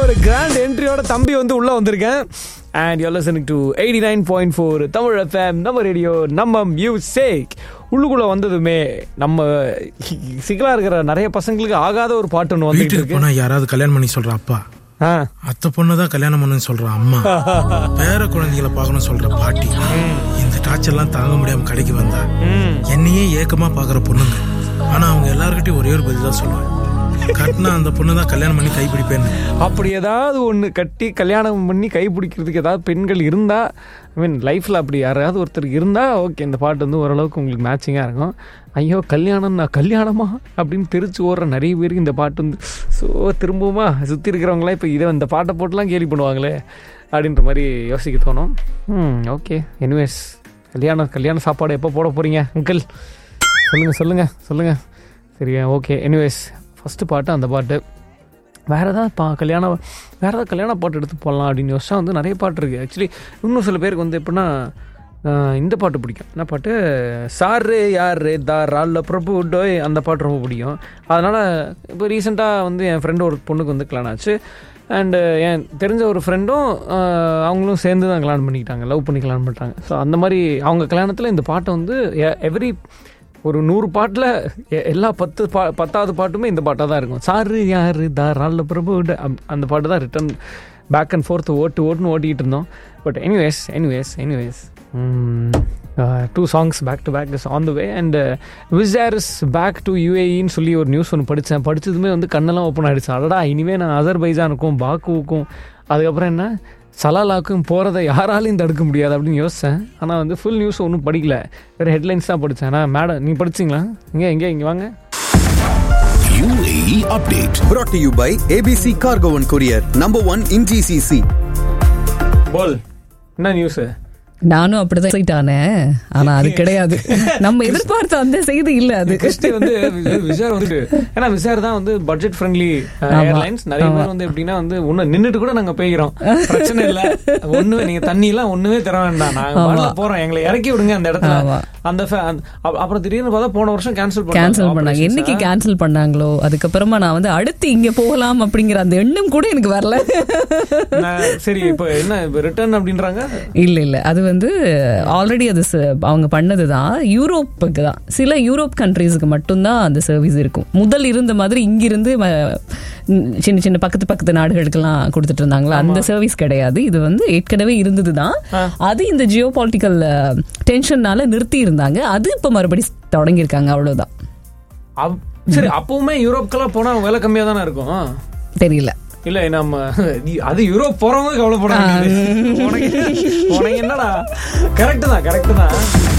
ஒரு கிராண்ட் என்ட்ரியோட தம்பி வந்து உள்ள வந்திருக்கேன் and you listening to eighty nine point four Tamil FM நம்ம ரேடியோ நம்ம மியூசிக் உள்ளுக்குள்ள வந்ததுமே நம்ம சிக்கலா இருக்கிற நிறைய பசங்களுக்கு ஆகாத ஒரு பாட்டு ஒன்று வந்துட்டு வீட்டுக்கு இருக்கு போனா யாராவது கல்யாணம் பண்ணி சொல்ற அப்பா ஆ அத்தை பொண்ணு தான் கல்யாணம் பண்ணுன்னு சொல்ற அம்மா பேர குழந்தைகளை பார்க்கணும் சொல்ற பாட்டி இந்த டார்ச்சர்லாம் தாங்க முடியாம கடைக்கு வந்தா என்னையே ஏக்கமா பாக்குற பொண்ணுங்க ஆனா அவங்க எல்லார்கிட்டயும் ஒரே ஒரு பதில் தான் சொல்லுவேன் கட்டினா அந்த பொண்ணு தான் கல்யாணம் பண்ணி கைப்பிடிப்பேன்னு அப்படி ஏதாவது ஒன்று கட்டி கல்யாணம் பண்ணி கை பிடிக்கிறதுக்கு ஏதாவது பெண்கள் இருந்தா ஐ மீன் லைஃப்பில் அப்படி யாராவது ஒருத்தருக்கு இருந்தால் ஓகே இந்த பாட்டு வந்து ஓரளவுக்கு உங்களுக்கு மேட்சிங்காக இருக்கும் ஐயோ கல்யாணம் நான் கல்யாணமா அப்படின்னு தெரிச்சு ஓடுற நிறைய பேருக்கு இந்த பாட்டு வந்து ஸோ திரும்பவுமா சுற்றி இருக்கிறவங்களாம் இப்போ இதை இந்த பாட்டை போட்டுலாம் கேலி பண்ணுவாங்களே அப்படின்ற மாதிரி யோசிக்க தோணும் ம் ஓகே எனிவேஸ் கல்யாணம் கல்யாண சாப்பாடு எப்போ போட போகிறீங்க அங்கிள் சொல்லுங்கள் சொல்லுங்கள் சொல்லுங்கள் சரியா ஓகே எனிவேஸ் ஃபஸ்ட்டு பாட்டு அந்த பாட்டு வேறு ஏதாவது பா கல்யாணம் வேறு ஏதாவது கல்யாண பாட்டு எடுத்து போடலாம் அப்படின்னு யோசிச்சா வந்து நிறைய பாட்டு இருக்குது ஆக்சுவலி இன்னும் சில பேருக்கு வந்து எப்படின்னா ஆஹ், இந்த பாட்டு பிடிக்கும் என்ன பாட்டு சாரு யாரு தா ரால்ல பிரபு டோய் அந்த பாட்டு ரொம்ப பிடிக்கும் அதனால் இப்போ ரீசெண்டாக வந்து என் ஃப்ரெண்டு ஒரு பொண்ணுக்கு வந்து கல்யாணம் ஆச்சு அண்டு என் தெரிஞ்ச ஒரு ஃப்ரெண்டும் அவங்களும் சேர்ந்து தான் கல்யாணம் பண்ணிக்கிட்டாங்க லவ் பண்ணி கல்யாணம் பண்ணிட்டாங்க ஸோ அந்த மாதிரி அவங்க கல்யாணத்தில் இந்த பாட்டை வந்து எவ்ரி ஒரு நூறு பாட்டில் எல்லா பத்து பா பத்தாவது பாட்டுமே இந்த பாட்டாக தான் இருக்கும் சாரு யாரு தாராள பிரபு ட- அப்- அந்த பாட்டு தான் ரிட்டன் பேக் அண்ட் ஃபோர்த் ஓட்டு ஓட்டுன்னு ஓட்டிகிட்டு இருந்தோம் but anyways anyways anyways two songs back to back is on the way and விசாரிஸ் பேக் டு யூஏஇன்னு சொல்லி ஒரு நியூஸ் ஒன்று படித்தேன் படிச்சதுமே வந்து கண்ணெல்லாம் ஓப்பன் ஆகிடுச்சு அடடா இனிமேல் நான் அசர்பைஜானுக்கும் பாக்குவுக்கும் அதுக்கப்புறம் என்ன சலாலாக்கும் போகிறத யாராலையும் தடுக்க முடியாது அப்படின்னு யோசித்தேன் ஆனால் வந்து ஃபுல் நியூஸ் ஒன்றும் படிக்கல வேறு ஹெட்லைன்ஸ் தான் படித்தேன் ஆனால் மேடம் நீ படிச்சிங்களா இங்கே எங்கே இங்கே வாங்க UAE update. brought to you by ABC Cargo and Courier, number one in GCC. போல் என்ன நியூஸு நானும் அப்படிதான் எக்ஸைட் ஆனேன் ஆனா அது கிடையாது நம்ம எதிர்பார்த்த அந்த செய்தி இல்ல அது கிறிஸ்டி வந்து வி- விசார் வந்து ஏன்னா விசார் தான் வந்து பட்ஜெட் ஃப்ரெண்ட்லி ஏர்லைன்ஸ் நிறைய பேர் வந்து எப்படின்னா வந்து ஒண்ணு நின்னுட்டு கூட நாங்க போய்க்கிறோம் பிரச்சனை இல்ல ஒண்ணு நீங்க தண்ணி எல்லாம் ஒண்ணுமே தர வேண்டாம் நாங்க பாட்டுல போறோம் எங்களை இறக்கி விடுங்க அந்த இடத்துல ஆமா. அந்த fa- அந்த- அப்- அப்புறம் திடீர்னு பார்த்தா போன வருஷம் கேன்சல் கேன்சல் பண்ணாங்க என்னைக்கு கேன்சல் பண்ணாங்களோ அதுக்கப்புறமா நான் வந்து அடுத்து இங்க போகலாம் அப்படிங்கிற அந்த எண்ணம் கூட எனக்கு வரல சரி இப்போ என்ன இப்போ ரிட்டர்ன் அப்படின்றாங்க இல்ல இல்ல அது வந்து ஆல்ரெடி அது ச- அவங்க பண்ணதுதான் யூரோப்புக்கு தான் சில யூரோப் கண்ட்ரீஸுக்கு மட்டும்தான் அந்த சர்வீஸ் இருக்கும் முதல் இருந்த மாதிரி இங்கிருந்து ம- ம், சின்ன சின்ன பக்கத்து பக்கத்து நாடுகளுக்கெல்லாம் கொடுத்துட்டு இருந்தாங்களா அந்த சர்வீஸ் கிடையாது இது வந்து ஏற்கனவே இருந்ததுதான் அது இந்த ஜியோ பொலிட்டிக்கல் டென்ஷன்னால நிறுத்தி இருந்தாங்க அது இப்ப மறுபடி தொடங்கியிருக்காங்க அவ்வளவுதான் அப்- சரி அப்பவுமே யூரோப்க்கெல்லாம் போனா விலை கம்மியா தானே இருக்கும் தெரியல இல்ல நம்ம நீ- அது யூரோப் போறவங்க கவலைப்பட வேண்டியது உனக்கு உனக்கு என்னடா கரெக்ட் தான் கரெக்ட் தான்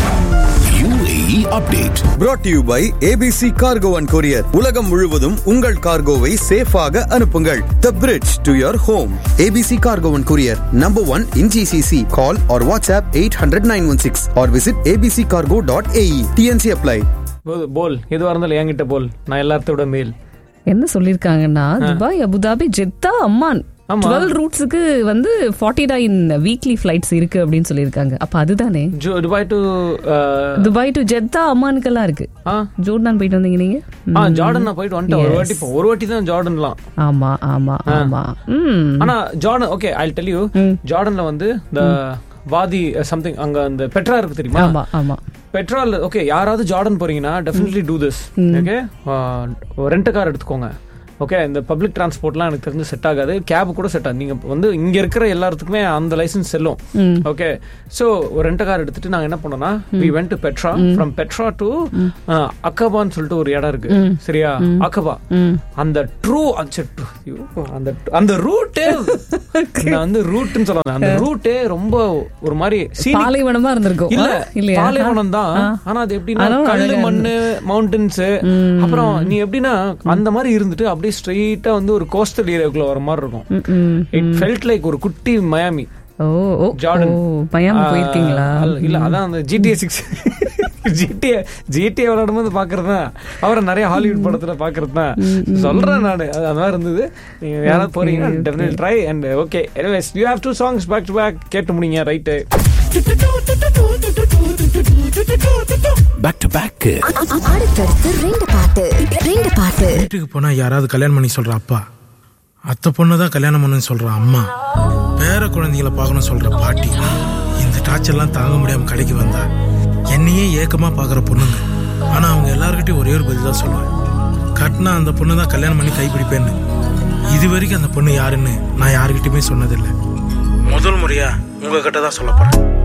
UAE update. brought to you by ABC Cargo and Courier. உலகம் முழுவதும் உங்கள் கார்கோவை சேஃபாக அனுப்புங்கள் The bridge to your home. ABC Cargo and Courier, number one in GCC. Call or WhatsApp 800-916 or visit abccargo.ae. TNC apply. போல், போல் எதுவா இருந்தாலும் என்கிட்ட போல் நான் எல்லாத்தோட மேல் என்ன சொல்லிருக்காங்கன்னா துபாய் அபுதாபி ஜெத்தா அம்மான் ஆமா. டுவெல் ரூட்ஸுக்கு வந்து ஃபார்ட்டி நைன் வீக்லி ஃபிளைட்ஸ் இருக்கு அப்படின்னு சொல்லியிருக்காங்க அப்ப அதுதானே ஜோ Dubai to Dubai to Jeddah அம்மானுக்கெல்லாம் இருக்கு ஆ ஜோர்டான் போயிட்டு வந்தீங்க நீங்க ஆ ஜார்டன் நான் போயிட்டு வந்துட்டேன் ஒரு Yes. வாட்டி போ- ஒரு வாட்டி தான் ஜார்டன்லாம் ஆமா ஆமா ஆமா ம் ஆனா Jordan okay I tell you ஜார்டன்ல வந்து இந்த வாதி சம்திங் அங்க அந்த பெட்ரா இருக்கு தெரியுமா ஆமா ஆமா பெட்ரோல் ஓகே யாராவது ஜார்டன் போறீங்கன்னா definitely do this okay rent car எடுத்துக்கோங்க ஓகே இந்த பப்ளிக் டிரான்ஸ்போர்ட்லாம் எனக்கு தெரிஞ்சு செட் ஆகாது கேப் கூட செட் ஆகுது நீங்க வந்து இங்க இருக்கிற எல்லாத்துக்குமே அந்த லைசன்ஸ் செல்லும் ஓகே ஸோ ஒரு ரெண்ட் கார் எடுத்துட்டு நாங்க என்ன பண்ணோம்னா we went to Petra from Petra to அக்கபான்னு சொல்லிட்டு ஒரு இடம் இருக்கு சரியா அக்கபா அந்த ட்ரூ அந்த அந்த ரூட்டே நான் வந்து ரூட்னு சொல்லுவாங்க அந்த ரூட்டே ரொம்ப ஒரு மாதிரி scenic பாலைவனமா இருந்திருக்கும் இல்ல ஆ, இல்லையா பாலைவனம் தான் ஆனா அது எப்படின்னா ஆனாலும் கல்லு அழகா மண்ணு மவுண்டன்ஸ் அப்புறம் நீ எப்படின்னா அந்த மாதிரி இருந்துட்டு அப்படியே ஸ்ட்ரெயிட்டா வந்து ஒரு கோஸ்டல் ஏரியாக்குள்ள வர மாதிரி இருக்கும் ம். இட் ஃபெல்ட் லைக் ஒரு குட்டி Miami oh oh Jordan oh, Miami போயிருக்கீங்களா அல்ல, இல்ல அதான் அந்த ஜிடிஏ சிக்ஸ் ஜிடிஏ ஜிடிஏ விளையாடும் போது பாக்குறது தான் அவரை நிறைய ஹாலிவுட் படத்துல பாக்குறது தான் சொல்றேன் நானு அது அந்த மாதிரி இருந்தது நீங்க யாராவது போறீங்கன்னா definite try and okay anyways you have two songs back to back கேட்டு முடிங்க ரைட்டு Back to back. அடுத்தடுத்து ரெண்டு பாட்டு ரெண்டு பாட்டு வீட்டுக்கு போனா யாராவது கல்யாணம் பண்ணி சொல்ற அப்பா அத்தை பொண்ணு தான் கல்யாணம் பண்ணுன்னு சொல்ற அம்மா பேர குழந்தைகளை பார்க்கணும் சொல்ற பாட்டி இந்த டார்ச்சர்லாம் தாங்க முடியாம கடைக்கு வந்தா என்னையே ஏக்கமா பார்க்குற பொண்ணுங்க ஆனா அவங்க எல்லார்கிட்டயும் ஒரே ஒரு பதில் தான் சொல்லுவேன் கட்டினா அந்த பொண்ணு தான் கல்யாணம் பண்ணி கைப்பிடிப்பேன்னு இது வரைக்கும் அந்த பொண்ணு யாருன்னு நான் யாருக்கிட்டயுமே சொன்னதில்லை முதல் முறையா உங்ககிட்ட தான் சொல்ல போறேன்